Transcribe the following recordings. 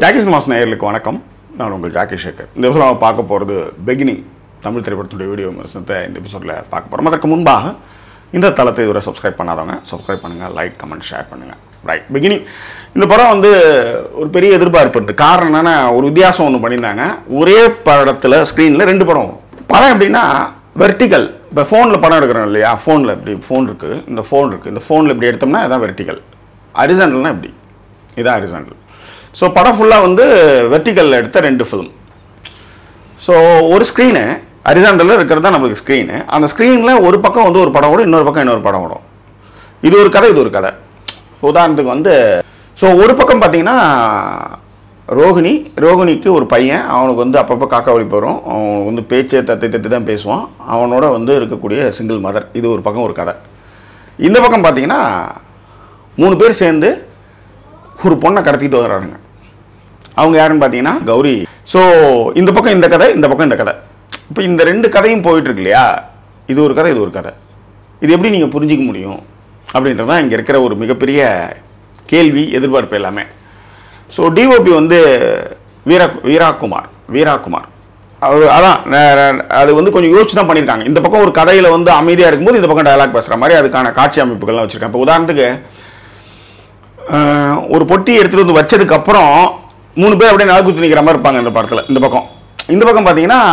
Jackie cinemas நேயர்களுக்கு வணக்கம் நான் உங்கள் ஜாக்கி சேகர் இந்த எபிசோட நம்ம பார்க்க போகிறது பெகினிங் தமிழ் திரைப்படத்துடைய வீடியோ விமர்சனத்தை இந்த எபிசோடில் பார்க்க போகிறோம் அதற்கு முன்பாக இந்த தளத்தை இதுவரை சப்ஸ்கிரைப் பண்ணாதவங்க சப்ஸ்கிரைப் பண்ணுங்கள் லைக் கமெண்ட் ஷேர் பண்ணுங்கள் ரைட் பிகினிங் இந்த படம் வந்து ஒரு பெரிய எதிர்பார்ப்பு இருக்குது காரணம் என்னன்னா ஒரு வித்தியாசம் ஒன்று பண்ணியிருந்தாங்க ஒரே படத்தில் ஸ்க்ரீனில் ரெண்டு படம் வரும். படம் எப்படின்னா வெர்டிக்கல் இப்போ ஃபோனில் படம் எடுக்கிறோம் இல்லையா ஃபோனில் இப்படி ஃபோன் இருக்குது இந்த ஃபோன் இருக்குது இந்த ஃபோனில் இப்படி எடுத்தோம்னா இதான் வெர்டிக்கல் ஹரிசாண்டல்னா இப்படி இதான் ஹரிசாண்டல் ஸோ படம் ஃபுல்லாக வந்து வெர்டிக்கலில் எடுத்த ரெண்டு ஃபிலிம் ஸோ ஒரு ஸ்க்ரீனு ஹரிசாண்டலில் இருக்கிறது தான் நம்மளுக்கு ஸ்க்ரீனு அந்த ஸ்க்ரீனில் ஒரு பக்கம் வந்து ஒரு படம் ஓடும் இன்னொரு பக்கம் இன்னொரு படம் ஓடும் இது ஒரு கதை இது ஒரு கதை உதாரணத்துக்கு வந்து ஸோ ஒரு பக்கம் பார்த்தீங்கன்னா ரோகிணி ரோகிணிக்கு ஒரு பையன் அவனுக்கு வந்து அப்பப்போ காக்கா வலிப்பு வரும் அவனுக்கு வந்து பேச்சே தத்தி தத்தி தான் பேசுவான் அவனோட வந்து இருக்கக்கூடிய சிங்கிள் மதர் இது ஒரு பக்கம் ஒரு கதை இந்த பக்கம் பார்த்தீங்கன்னா மூணு பேர் சேர்ந்து ஒரு பொண்ணை கடத்திட்டு வர்றானுங்க அவங்க யாருன்னு பார்த்தீங்கன்னா கௌரி ஸோ இந்த பக்கம் இந்த கதை இந்த பக்கம் இந்த கதை இப்போ இந்த ரெண்டு கதையும் போயிட்டு இருக்கு இல்லையா இது ஒரு கதை இது ஒரு கதை இது எப்படி நீங்கள் புரிஞ்சிக்க முடியும் அப்படின்றது தான் இங்கே இருக்கிற ஒரு மிகப்பெரிய கேள்வி எதிர்பார்ப்பு எல்லாமே ஸோ டிஓபி வந்து வீரா வீராகுமார் வீராகுமார் அவர் அதான் ந- ந- அது வந்து கொஞ்சம் யோசிச்சு தான் பண்ணியிருக்காங்க இந்த பக்கம் ஒரு கதையில் வந்து அமைதியாக இருக்கும்போது இந்த பக்கம் டயலாக் பேசுகிற மாதிரி அதுக்கான காட்சி அமைப்புகள்லாம் வச்சுருக்காங்க இப்போ உதாரணத்துக்கு அஹ், ஒரு பொட்டி எடுத்துகிட்டு வந்து வச்சதுக்கு அப்புறம் மூணு பேர் அப்படியே நாக்குத்து நிற்கிற மாதிரி இருப்பாங்க இந்த படத்தில் இந்த பக்கம் இந்த பக்கம் பார்த்தீங்கன்னா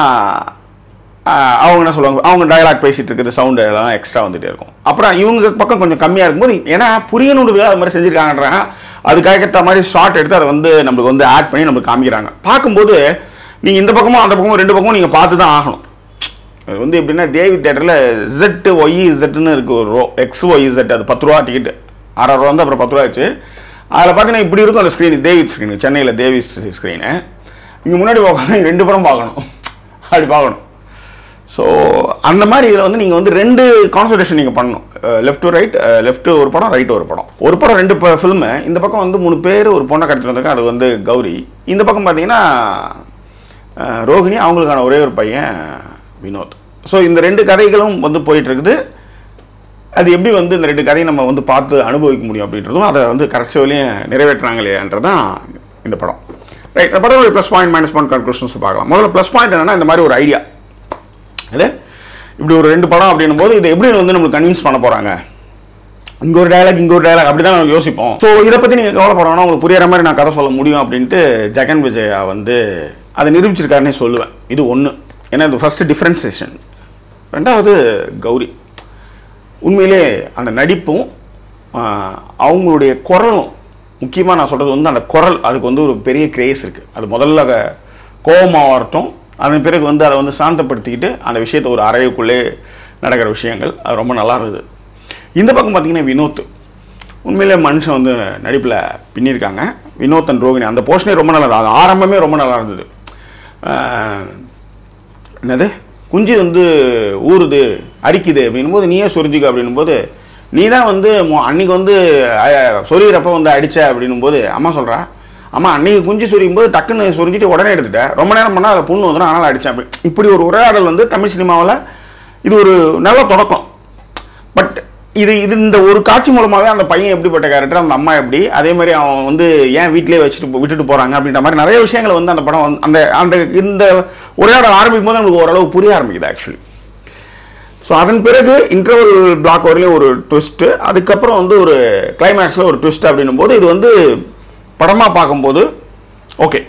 அஹ், அவங்க என்ன சொல்லுவாங்க அவங்க டயலாக் பேசிட்டு இருக்குது சவுண்டு எல்லாம் எக்ஸ்ட்ரா வந்துட்டே இருக்கும் அப்புறம் இவங்க பக்கம் கொஞ்சம் கம்மியாக இருக்கும்போது ஏன்னா புரியணுன்றது அது மாதிரி செஞ்சுருக்காங்கன்றாங்க அதுக்காக ஏற்ற மாதிரி ஷார்ட் எடுத்து அதை வந்து நம்மளுக்கு வந்து ஆட் பண்ணி நம்மளுக்கு காமிக்கிறாங்க பார்க்கும்போது நீங்கள் இந்த பக்கமும் அந்த பக்கமும் ரெண்டு பக்கமும் நீங்கள் பார்த்து தான் ஆகணும் அது வந்து எப்படின்னா தேவி தேட்டரில் Z ஒய் இசட்னு இருக்கு ஒரு ரோ எக்ஸ் ஒய் இசட் அது பத்து ரூபா டிக்கெட் ஆறாயிரம் ரூபா வந்து அப்புறம் பத்து ரூபா ஆச்சு அதில் பார்த்தீங்கன்னா இப்படி இருக்கும் அந்த ஸ்க்ரீன் தேவி ஸ்க்ரீன் சென்னையில் தேவி ஸ்க்ரீனு இங்கே முன்னாடி உட்காந்து ரெண்டு படம் பார்க்கணும் அப்படி பார்க்கணும் ஸோ அந்த மாதிரி இதில் வந்து நீங்கள் வந்து ரெண்டு கான்சன்ட்ரேஷன் நீங்கள் பண்ணணும் லெஃப்ட் டு ரைட் லெஃப்ட் ஒரு படம் ரைட் ஒரு படம் ஒரு படம் ரெண்டு ஃபில்மு இந்த பக்கம் வந்து மூணு பேர் ஒரு பொண்ணை கடத்திட்டு வந்திருக்காங்க அது வந்து கௌரி இந்த பக்கம் பார்த்தீங்கன்னா அஹ், ரோகிணி அவங்களுக்கான ஒரே ஒரு பையன் வினோத் ஸோ இந்த ரெண்டு கதைகளும் வந்து போயிட்டு இருக்குது அது எப்படி வந்து இந்த ரெண்டு கதையை நம்ம வந்து பார்த்து அனுபவிக்க முடியும் அப்படின்றதும் அதை வந்து கரெக்டாக நிறைவேற்றுறாங்க இல்லையான்றதான் இந்த படம் ரைட் இந்த படம் plus point minus point conclusions பார்க்கலாம் முதல்ல ப்ளஸ் பாயிண்ட் என்னன்னா இந்த மாதிரி ஒரு ஐடியா அது இப்படி ஒரு ரெண்டு படம் அப்படின்னும் போது இதை எப்படி வந்து நம்மளுக்கு கன்வின்ஸ் பண்ண போகிறாங்க இங்கே ஒரு டயலாக் இங்கே ஒரு டயலாக் அப்படி தான் நம்ம யோசிப்போம் ஸோ இதை பற்றி நீங்கள் கவலைப்பட வேணாம் உங்களுக்கு புரியுற மாதிரி நான் கதை சொல்ல முடியும் அப்படின்ட்டு ஜெகன் விஜயா வந்து அதை நிரூபிச்சிருக்காருன்னே சொல்லுவேன் இது ஒன்று ஏன்னா இது ஃபஸ்ட்டு டிஃப்ரென்சேஷன் ரெண்டாவது கௌரி உண்மையிலே அந்த நடிப்பும் ஆஹ், அவங்களுடைய குரலும் முக்கியமாக நான் சொல்கிறது வந்து அந்த குரல் அதுக்கு வந்து ஒரு பெரிய கிரேஸ் இருக்குது அது முதல்ல க- கோபமாக வரட்டும் அதன் பிறகு வந்து அதை வந்து சாந்தப்படுத்திக்கிட்டு அந்த விஷயத்தை ஒரு அறையுக்குள்ளே நடக்கிற விஷயங்கள் அது ரொம்ப நல்லா இருந்தது இந்த பக்கம் பார்த்தீங்கன்னா வினோத் உண்மையிலே மனுஷன் வந்து நடிப்பில் பின்னிருக்காங்க வினோத் அண்ட் ரோகிணி அந்த போர்ஷனே ரொம்ப நல்லா இருந்தது அது ஆரம்பமே ரொம்ப நல்லா இருந்தது ஆஹ், என்னது குஞ்சு வந்து ஊறுது அரிக்குது அப்படின்னும் போது நீயே சொரிஞ்சுக்க அப்படின்னும் போது நீ தான் வந்து மொ- அன்னைக்கு வந்து அஹ், சொரியிறப்ப வந்து அடிச்ச அப்படின்னும் போது அம்மா சொல்கிறா அம்மா அன்னைக்கு குஞ்சு சொரியும் போது டக்குன்னு சொரிஞ்சிட்டு உடனே எடுத்துட்டேன் ரொம்ப நேரம் பண்ணால் அதை புண்ணு வந்துடும் அதனால் அடித்தேன் அப்படி இப்படி ஒரு உரையாடல் வந்து தமிழ் சினிமாவில் இது ஒரு நல்ல தொடக்கம் பட் இது இது இந்த ஒரு காட்சி மூலமாகவே அந்த பையன் எப்படிப்பட்ட கேரக்டர் அந்த அம்மா எப்படி அதே மாதிரி அவன் வந்து ஏன் வீட்டிலே வச்சுட்டு போ- விட்டுட்டு போகிறாங்க அப்படின்ற மாதிரி நிறைய விஷயங்களை வந்து அந்த படம் வந்து- அந்த அந்த இந்த உரையாடல் ஆரம்பிக்கும் போது நமக்கு ஓரளவு புரிய ஆரம்பிக்குது ஆக்சுவலி ஸோ அதன் பிறகு இன்டர்வல் பிளாக் வரையிலும் ஒரு ட்விஸ்ட்டு அதுக்கப்புறம் வந்து ஒரு கிளைமேக்ஸில் ஒரு ட்விஸ்ட் அப்படின்னும் போது இது வந்து படமாக பார்க்கும்போது ஓகே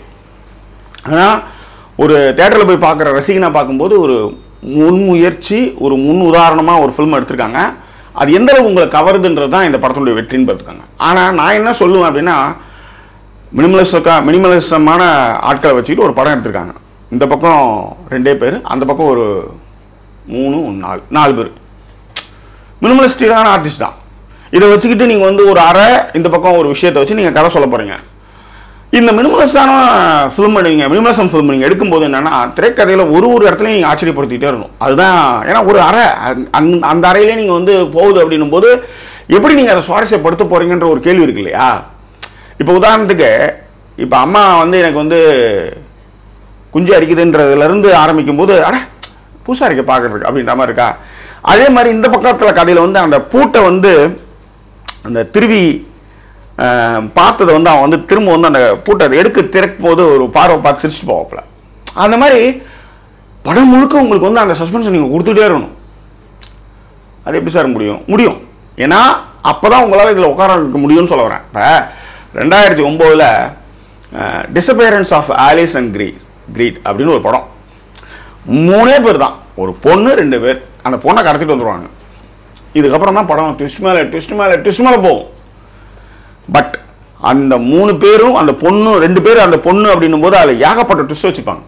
ஆனால் ஒரு தேட்டரில் போய் பார்க்குற ரசிகனை பார்க்கும்போது ஒரு முன்முயற்சி ஒரு முன் உதாரணமாக ஒரு ஃபில்ம் எடுத்திருக்காங்க அது எந்த அளவு உங்களை கவருதுன்றது தான் இந்த படத்தினுடைய வெற்றின்னு பார்த்துருக்காங்க ஆனால் நான் என்ன சொல்லுவேன் அப்படின்னா மினிமலிசக்கா மினிமலிசமான ஆட்களை வச்சுக்கிட்டு ஒரு படம் எடுத்திருக்காங்க இந்த பக்கம் ரெண்டே பேர் அந்த பக்கம் ஒரு மூணு நாலு நாலு பேர் மினிமலிஸ்டிக்கான ஆர்டிஸ்ட் தான் இதை வச்சுக்கிட்டு நீங்கள் வந்து ஒரு அரை இந்த பக்கம் ஒரு விஷயத்தை வச்சு நீங்கள் கதை சொல்ல போகிறீங்க இந்த மினிமலிஸ்டான ஃபிலிம் நீங்கள் மினிமலிசம் ஃபிலிம் நீங்கள் எடுக்கும்போது என்னன்னா திரைக்கதையில் ஒரு ஒரு இடத்துலையும் நீங்கள் ஆச்சரியப்படுத்திட்டே இருக்கணும் அதுதான் ஏன்னா ஒரு அறை அந்த- அந்த- அந்த அறையிலே நீங்கள் வந்து போகுது அப்படின்னும் போது எப்படி நீங்கள் அதை சுவாரஸ்யப்படுத்த போகிறீங்கன்ற ஒரு கேள்வி இருக்கு இல்லையா இப்போ உதாரணத்துக்கு இப்போ அம்மா வந்து எனக்கு வந்து குஞ்சு அரிக்குதுன்றதுலேருந்து ஆரம்பிக்கும் போது அட புதுசாக இருக்க பார்க்குறதுக்கு அப்படின்ற மாதிரி இருக்கா அதே மாதிரி இந்த பக்கத்தில் கதையில் வந்து அந்த பூட்டை வந்து அந்த திருவி அஹ், பார்த்ததை வந்து அவன் வந்து திரும்ப வந்து அந்த பூட்டை அதை எடுக்க திறக்கும் போது ஒரு பார்வை பார்த்து சிரிச்சுட்டு போவாப்புல அந்த மாதிரி படம் முழுக்க உங்களுக்கு வந்து அந்த சஸ்பென்ஸ் நீங்கள் கொடுத்துட்டே இருக்கணும் அது எப்படி சார் முடியும் முடியும் ஏன்னா அப்போ தான் உங்களால் இதில் உட்கார வைக்க முடியும்னு சொல்ல வரேன் இப்போ ரெண்டாயிரத்தி ஒம்போதில் டிசப்பியரன்ஸ் ஆஃப் ஆலிஸ் அண்ட் கிரீ கிரீட் அப்படின்னு ஒரு படம் மூணே பேர் தான் ஒரு பொண்ணு ரெண்டு பேர் அந்த பொண்ணை கடத்திட்டு வந்துடுவாங்க இதுக்கப்புறம் தான் படம் ட்விஸ்ட் மேலே ட்விஸ்ட் மேலே ட்விஸ்ட் மேலே போகும் பட் அந்த மூணு பேரும் அந்த பொண்ணு ரெண்டு பேரும் அந்த பொண்ணு அப்படின்னும் போது அதில் ஏகப்பட்ட ட்விஸ்ட் வச்சுப்பாங்க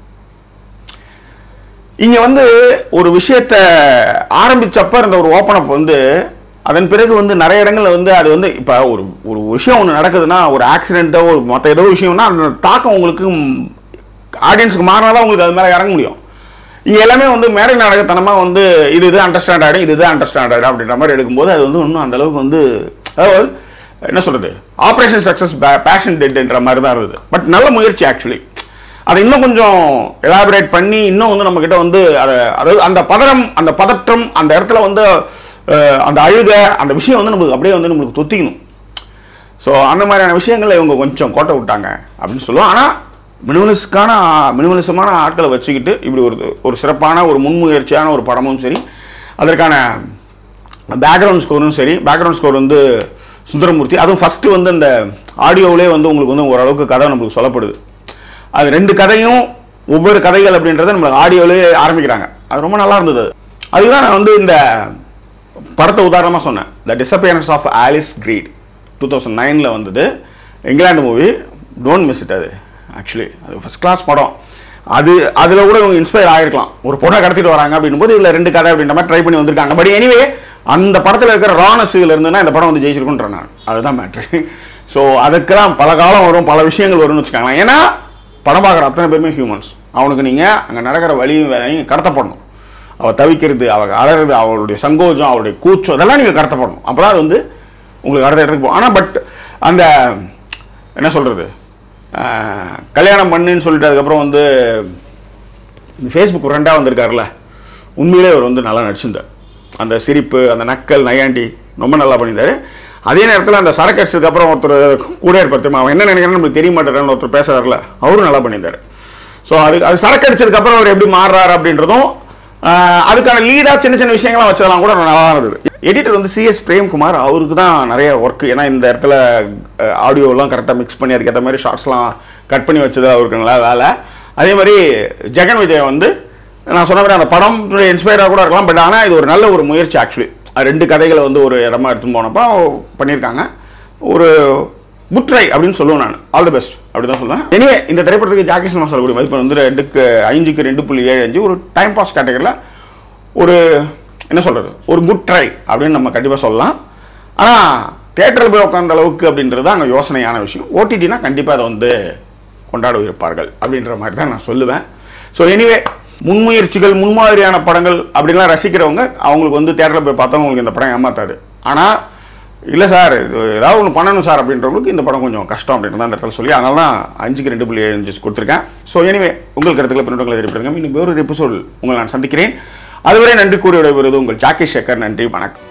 இங்க வந்து ஒரு விஷயத்த ஆரம்பிச்சப்ப இருந்த ஒரு ஓப்பன் அப் வந்து அதன் பிறகு வந்து நிறைய இடங்கள்ல வந்து அது வந்து இப்போ ஒரு ஒரு விஷயம் ஒன்று நடக்குதுன்னா ஒரு ஆக்சிடென்ட்டோ ஒரு மற்ற ஏதோ விஷயம்னா அந்த தாக்கம் உங்களுக்கு ஆடியன்ஸுக்கு மாறினாதான் உங்களுக்கு அது மேலே இறங்க முடியும் இங்கே எல்லாமே வந்து மேடை நாடகத்தனமாக வந்து இது இது அண்டர்ஸ்டாண்ட் ஆகிடும் இது இது அண்டர்ஸ்டாண்ட் ஆகிடும் அப்படின்ற மாதிரி எடுக்கும்போது அது வந்து இன்னும் அந்த அளவுக்கு வந்து அதாவது என்ன சொல்கிறது ஆப்ரேஷன் சக்ஸஸ் பேஷன் டெட்ன்ற மாதிரி தான் இருக்குது பட் நல்ல முயற்சி ஆக்சுவலி அதை இன்னும் கொஞ்சம் எலாபரேட் பண்ணி இன்னும் வந்து நம்ம கிட்ட வந்து அதை அதாவது அந்த பதறம் அந்த பதற்றம் அந்த இடத்துல வந்து அஹ், அந்த அழுக அந்த விஷயம் வந்து நம்மளுக்கு அப்படியே வந்து நம்மளுக்கு தொத்திக்கணும் ஸோ அந்த மாதிரியான விஷயங்களை இவங்க கொஞ்சம் கோட்டை விட்டாங்க அப்படின்னு சொல்லுவோம் ஆனால் மினிமலிஸ்க்கான மினிமலிசமான ஆட்களை வச்சுக்கிட்டு இப்படி ஒரு ஒரு சிறப்பான ஒரு முன்முயற்சியான ஒரு படமும் சரி அதற்கான பேக்ரவுண்ட் ஸ்கோரும் சரி பேக்ரவுண்ட் ஸ்கோர் வந்து சுந்தரமூர்த்தி அதுவும் ஃபஸ்ட்டு வந்து அந்த ஆடியோவிலே வந்து உங்களுக்கு வந்து ஓரளவுக்கு கதை நம்மளுக்கு சொல்லப்படுது அது ரெண்டு கதையும் ஒவ்வொரு கதைகள் அப்படின்றத நம்மளுக்கு ஆடியோவிலே ஆரம்பிக்கிறாங்க அது ரொம்ப நல்லா இருந்தது அது. அதுதான் நான் வந்து இந்த படத்தை உதாரணமாக சொன்னேன் the disappearance of Alice Creed two thousand நைனில் வந்தது England movie don't miss it அது ஆக்சுவலி அது ஃபஸ்ட் கிளாஸ் படம் அது அதில் கூட இவங்க இன்ஸ்பயர் ஆகிருக்கலாம் ஒரு பொண்ணை கடத்திட்டு வராங்க அப்படின்னும் போது இதில் ரெண்டு கதை அப்படின்ற மாதிரி ட்ரை பண்ணி வந்திருக்காங்க பட் எனிவே அந்த படத்தில் இருக்கிற ரானஸ் இதில் இருந்துன்னா இந்த படம் வந்து ஜெயிச்சிருக்குன்ற நான் அதுதான் மேட்ரு ஸோ அதுக்கெல்லாம் பல காலம் வரும் பல விஷயங்கள் வரும்னு வச்சுக்காங்களேன் ஏன்னா படம் பார்க்குற அத்தனை பேருமே ஹியூமன்ஸ் அவனுக்கு நீங்கள் அங்கே நடக்கிற வழியும் வேலையும் கடத்தப்படணும் அவள் தவிக்கிறது அவள் அலறது அவளுடைய சங்கோஜம் அவளுடைய கூச்சம் இதெல்லாம் நீங்கள் கடத்தப்படணும் அப்போ தான் அது வந்து உங்களுக்கு அடுத்த இடத்துக்கு போகும் ஆனால் பட் அந்த என்ன சொல்கிறது கல்யாணம் பண்ணுன்னு சொல்லிட்டு அதுக்கப்புறம் வந்து இந்த ஃபேஸ்புக் ரெண்டாக வந்திருக்காருல்ல உண்மையிலே அவர் வந்து நல்லா நடிச்சிருந்தார் அந்த சிரிப்பு அந்த நக்கல் நையாண்டி ரொம்ப நல்லா பண்ணியிருந்தாரு அதே நேரத்தில் அந்த சரக்கு அடிச்சதுக்கு அப்புறம் ஒருத்தர் கூட இருப்பார் தெரியுமா அவன் என்ன நினைக்கிறான்னு நம்மளுக்கு தெரிய மாட்டேறான்னு ஒருத்தர் பேசுறாருல அவரும் நல்லா பண்ணியிருந்தாரு ஸோ அது அது சரக்கு அடிச்சதுக்கு அப்புறம் அவர் எப்படி மாறுறாரு அப்படின்றதும் ஆஹ், அதுக்கான லீடாக சின்ன சின்ன விஷயங்கள்லாம் வச்சதெல்லாம் கூட நல்லா இருந்தது எடிட்டர் வந்து சிஎஸ் பிரேம்குமார் அவருக்கு தான் நிறைய ஒர்க் ஏன்னா இந்த இடத்துல ஆடியோலாம் கரெக்டாக மிக்ஸ் பண்ணி அதுக்கேற்ற மாதிரி ஷார்ட்ஸ்லாம் கட் பண்ணி வச்சது அவருக்கு நல்லா வேலை அதே மாதிரி ஜெகன் விஜய் வந்து நான் சொன்ன மாதிரி அந்த படம் இன்ஸ்பயராக கூட இருக்கலாம் பட் ஆனால் இது ஒரு நல்ல ஒரு முயற்சி ஆக்சுவலி ரெண்டு கதைகளை வந்து ஒரு இடமா எடுத்துன்னு போனப்போ பண்ணியிருக்காங்க ஒரு குட் ட்ரை அப்படின்னு சொல்லுவேன் நான் ஆல் தி பெஸ்ட் அப்படி தான் சொல்லுவேன் எனிவே இந்த திரைப்படத்துக்கு ஜாக்கி சினிமா சொல்லக்கூடிய மதிப்பு வந்து ரெண்டுக்கு ஐந்துக்கு ரெண்டு புள்ளி ஏழு அஞ்சு ஒரு டைம் பாஸ் கேட்டகரியில் ஒரு என்ன சொல்கிறது ஒரு குட் ட்ரை அப்படின்னு நம்ம கண்டிப்பாக சொல்லலாம் ஆனால் தேட்டரில் போய் உட்காந்த அளவுக்கு அப்படின்றது தான் அங்கே யோசனையான விஷயம் ஓடிடினா கண்டிப்பாக அதை வந்து கொண்டாட இருப்பார்கள் அப்படின்ற மாதிரி தான் நான் சொல்லுவேன் ஸோ எனிவே முன்முயற்சிகள் முன்மாதிரியான படங்கள் அப்படின்லாம் ரசிக்கிறவங்க அவங்களுக்கு வந்து தேட்டரில் போய் பார்த்தா உங்களுக்கு இந்த படம் ஏமாத்தாது ஆனால் இல்லை சார் இது ஏதாவது ஒன்று பண்ணணும் சார் அப்படின்றவங்களுக்கு இந்த படம் கொஞ்சம் கஷ்டம் அப்படின்றத அந்த இடத்துல சொல்லி அதனால தான் அஞ்சுக்கு ரெண்டு புள்ளி ஏழு இன்ச்சஸ் கொடுத்துருக்கேன் ஸோ எனிவே உங்கள் கருத்துக்களை பின்னோட்டங்களை தெரிவிப்படுங்க இன்னும் வேறு எபிசோடு உங்களை நான் சந்திக்கிறேன் அதுவரை நன்றி கூறி விடைபெறுவது உங்கள் ஜாக்கி சேகர் நன்றி வணக்கம்